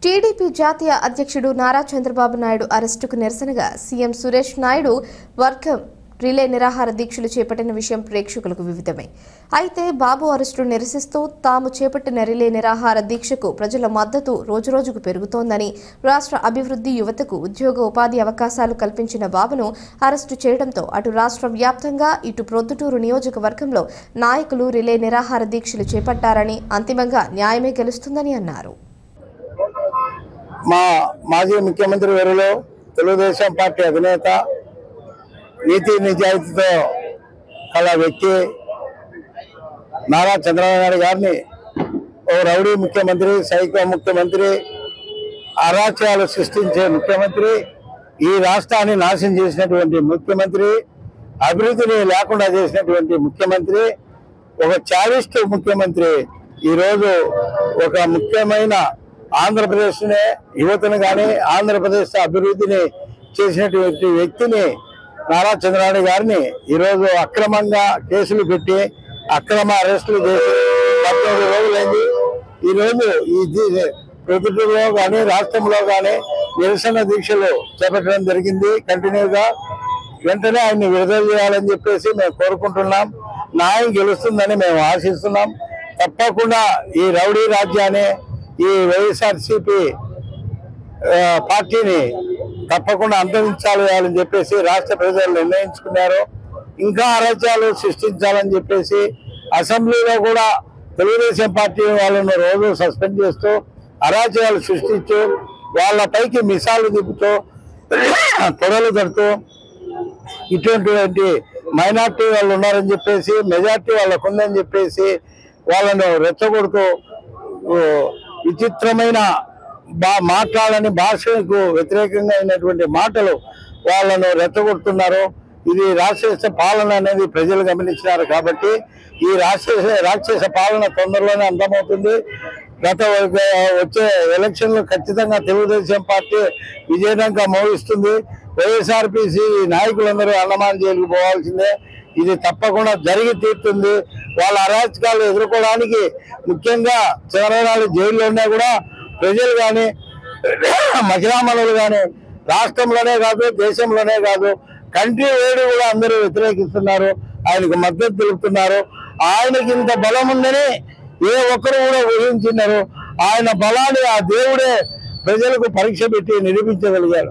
TDP జాతీయ అధ్యక్షుడు నారా చంద్రబాబు నాయుడు అరెస్టుకు నిరసనగా సీఎం సురేష్ నాయుడు వర్గం రిలే నిరాహార దీక్షలు చేపట్టిన విషయం ప్రేక్షకులకు వివిధమే అయితే బాబు అరెస్టు నిరసిస్తూ తాము చేపట్టిన రిలే నిరాహార దీక్షకు ప్రజల మద్దతు రోజురోజుకు పెరుగుతోందని రాష్ట్ర అభివృద్ధి యువతకు ఉద్యోగ ఉపాధి అవకాశాలు కల్పించిన బాబును అరెస్టు చేయడంతో అటు రాష్ట్ర వ్యాప్తంగా ఇటు ప్రొద్దుటూరు నియోజకవర్గంలో నాయకులు రిలే నిరాహార దీక్షలు చేపట్టారని అంతిమంగా న్యాయమే గెలుస్తుందని అన్నారు మా మాజీ ముఖ్యమంత్రి వరులు తెలుగుదేశం పార్టీ అధినేత నీతి నిజాయితీతో కల వ్యక్తి నారా చంద్రబాబు నాయుడు గారిని ఓ రౌడీ ముఖ్యమంత్రి సైకో ముఖ్యమంత్రి అరాచకాలు సృష్టించే ముఖ్యమంత్రి ఈ రాష్ట్రాన్ని నాశనం చేసినటువంటి ముఖ్యమంత్రి అభివృద్ధిని లేకుండా చేసినటువంటి ముఖ్యమంత్రి ఒక చారిస్ట్ ముఖ్యమంత్రి ఈరోజు ఒక ముఖ్యమైన ఆంధ్రప్రదేశ్నే యువతను కానీ ఆంధ్రప్రదేశ్ అభివృద్ధిని చేసినటువంటి వ్యక్తిని నారా చంద్రబాబు గారిని ఈరోజు అక్రమంగా కేసులు పెట్టి అక్రమ అరెస్టులు చేసి పద్దెనిమిది రోజులైంది ఈరోజు ఈ దీ- ప్రభుత్వంలో కానీ రాష్ట్రంలో కానీ నిరసన దీక్షలు చేపట్టడం జరిగింది కంటిన్యూగా వెంటనే ఆయన్ని విడుదల చేయాలని చెప్పేసి మేము కోరుకుంటున్నాం న్యాయం గెలుస్తుందని మేము ఆశిస్తున్నాం తప్పకుండా ఈ రౌడీ రాజ్యాన్ని ఈ వైఎస్ఆర్సిపి పార్టీని తప్పకుండా అంతరించాలని చెప్పేసి రాష్ట్ర ప్రజలు నిర్ణయించుకున్నారు ఇంకా అరాజ్యాలు సృష్టించాలని చెప్పేసి అసెంబ్లీలో కూడా తెలుగుదేశం పార్టీ వాళ్ళను రోజు సస్పెండ్ చేస్తూ అరాజ్యాలు సృష్టిస్తూ వాళ్ళ పైకి మిసాలు తిప్పుతూ తొడలు తడుతూ ఇటువంటి మైనార్టీ వాళ్ళు ఉన్నారని చెప్పేసి మెజార్టీ వాళ్ళకు ఉందని చెప్పేసి వాళ్ళను రెచ్చగొడుతూ ఓ, విచిత్రమైన బా మాట్లాడని భాషకు వ్యతిరేకంగా అయినటువంటి మాటలు వాళ్ళను రెచ్చగొడుతున్నారు ఇది రాక్షస పాలన అనేది ప్రజలు గమనించినారు కాబట్టి ఈ రాక్షస రాక్షస పాలన తొందరలోనే అంతమవుతుంది గత వచ్చే ఎలక్షన్లు ఖచ్చితంగా తెలుగుదేశం పార్టీ విజయనంగా మోగిస్తుంది వైఎస్ఆర్పిసి నాయకులందరూ అన్నమాన జైలుకు పోవాల్సిందే ఇది తప్పకుండా జరిగి తీరుతుంది వాళ్ళ అరాచకాలు ఎదుర్కోవడానికి ముఖ్యంగా చంద్రబాబు జైల్లో ఉన్నా కూడా ప్రజలు కానీ మహిళామణులు కానీ రాష్ట్రంలోనే కాదు దేశంలోనే కాదు కంట్రీ వేడి కూడా అందరూ వ్యతిరేకిస్తున్నారు ఆయనకు మద్దతు తెలుపుతున్నారు ఆయనకి ఇంత బలం ఉందని ఏ ఒక్కరు కూడా ఊహించినారు ఆయన బలాన్ని ఆ దేవుడే ప్రజలకు పరీక్ష పెట్టి నిరూపించగలిగారు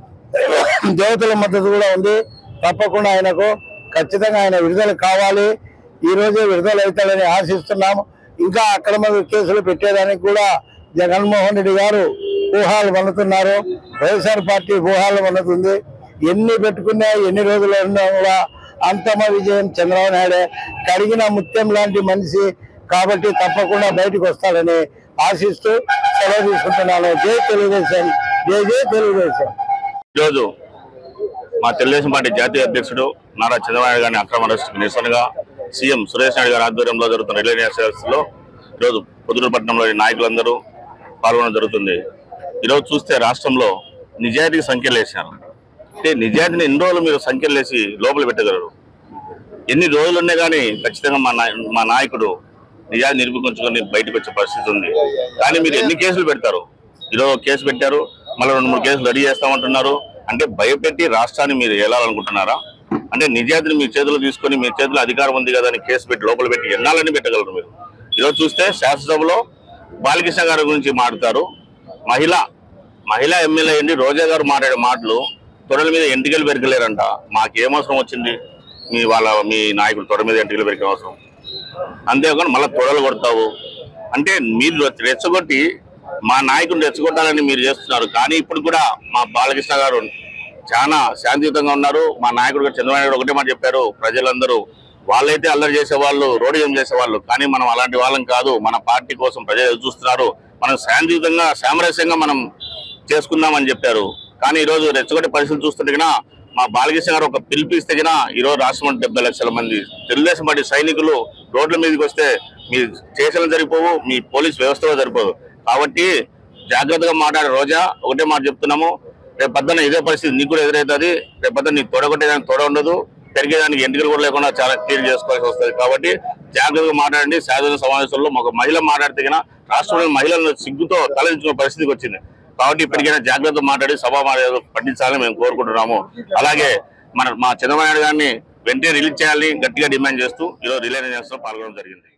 దేవతల మద్దతు కూడా ఉంది తప్పకుండా ఆయనకు ఖచ్చితంగా ఆయన విడుదల కావాలి ఈ రోజే విడుదల అవుతాడని ఆశిస్తున్నాము ఇంకా అక్రమ కేసులు పెట్టేదానికి కూడా జగన్మోహన్ రెడ్డి గారు ఊహాలు వన్నుతున్నారు వైఎస్ఆర్ పార్టీ ఊహాలు వన్నుతుంది ఎన్ని పెట్టుకున్నా ఎన్ని రోజులు ఉన్నా కూడా అంతమ విజయం చంద్రబాబు నాయుడే కడిగిన ముత్యం లాంటి మనిషి కాబట్టి తప్పకుండా బయటకు వస్తాడని ఆశిస్తూ సెలవు తీసుకుంటున్నాను జై తెలుగుదేశం జై జై తెలుగుదేశం ఈరోజు మా తెలుగుదేశం పార్టీ జాతీయ అధ్యక్షుడు నారా చంద్రబాబు నాయుడు గారిని అక్రమ అరెస్టుకు నిరసనగా సీఎం సురేష్ నాయుడు గారి ఆధ్వర్యంలో జరుగుతున్న రిలే లో ఈరోజు పొద్దుటూరుపట్నంలోని నాయకులందరూ పాల్గొనడం జరుగుతుంది ఈరోజు చూస్తే రాష్ట్రంలో నిజాయితీకి సంఖ్యలు వేశారు అంటే నిజాయితీని ఎన్ని రోజులు మీరు సంఖ్యలు వేసి లోపల పెట్టగలరు ఎన్ని రోజులు ఉన్నా కానీ ఖచ్చితంగా మా నాయ మా నాయకుడు నిజాన్ని నిరూపించుకొని బయటకు వచ్చే పరిస్థితి ఉంది కానీ మీరు ఎన్ని కేసులు పెడతారు ఈరోజు ఒక కేసు పెట్టారు మళ్ళీ రెండు మూడు కేసులు రెడీ చేస్తామంటున్నారు అంటే భయపెట్టి రాష్ట్రాన్ని మీరు వెళ్ళాలనుకుంటున్నారా అంటే నిజాయితీని మీ చేతిలో తీసుకొని మీ చేతిలో అధికారం ఉంది కదా అని కేసు పెట్టి లోపల పెట్టి ఎన్నాలని పెట్టగలరు మీరు ఈరోజు చూస్తే శాసనసభలో బాలకృష్ణ గారి గురించి మాట్లాడతారు మహిళ మహిళా ఎమ్మెల్యే అండి రోజా గారు మాట్లాడే మాటలు తొడల మీద ఎంటికలు పెరగలేరంట మాకేం అవసరం వచ్చింది మీ వాళ్ళ మీ నాయకుడు తొడ మీద ఎంటికలు పెరిగే అవసరం అంతేకాకుండా మళ్ళీ తొడలు కొడతావు అంటే మీరు రెచ్చగొట్టి మా నాయకుడిని రెచ్చగొట్టాలని మీరు చేస్తున్నారు కానీ ఇప్పుడు కూడా మా బాలకృష్ణ గారు చాలా శాంతియుతంగా ఉన్నారు మా నాయకుడు గారు చంద్రబాబు నాయుడు ఒకటే మాట చెప్పారు ప్రజలందరూ వాళ్ళైతే అల్లరి చేసేవాళ్ళు రోడ్డు చేసేవాళ్ళు కానీ మనం అలాంటి వాళ్ళం కాదు మన పార్టీ కోసం ప్రజలు ఎదురు చూస్తున్నారు మనం శాంతియుతంగా సామరస్యంగా మనం చేసుకుందామని చెప్పారు కానీ ఈ రోజు రెచ్చగొట్టే పరిస్థితులు చూస్తుంటే గినా మా బాలకృష్ణ గారు ఒక పిలిపిస్తే గినా ఈ రోజు రాష్ట్రంలో డెబ్బై లక్షల మంది తెలుగుదేశం పార్టీ సైనికులు రోడ్ల మీదకి వస్తే మీ స్టేషన్లు సరిపోవు మీ పోలీస్ వ్యవస్థ కూడా సరిపోదు కాబట్టి జాగ్రత్తగా మాట్లాడే రోజా ఒకటే మాట చెప్తున్నాము రేపు పొద్దున్న ఇదే పరిస్థితి నీకు కూడా ఎదురవుతుంది రేపు పొద్దున్న నీకు తొడగొట్టేదానికి తొడ ఉండదు పెరిగేదానికి ఎంటికలు కూడా లేకుండా చాలా క్లియర్ చేసుకోవాల్సి వస్తుంది కాబట్టి జాగ్రత్తగా మాట్లాడండి శాసన సమావేశంలో ఒక మహిళ మాట్లాడితే గినా రాష్ట్రంలోని మహిళలను సిగ్గుతో తలదించుకునే పరిస్థితికి వచ్చింది కాబట్టి ఇప్పటికైనా జాగ్రత్త మాట్లాడి సభా మర్యాద పట్టించాలని మేము కోరుకుంటున్నాము అలాగే మన మా చంద్రబాబు నాయుడు గారిని వెంటనే రిలీజ్ చేయాలని గట్టిగా డిమాండ్ చేస్తూ ఈరోజు రిలే పాల్గొనడం జరిగింది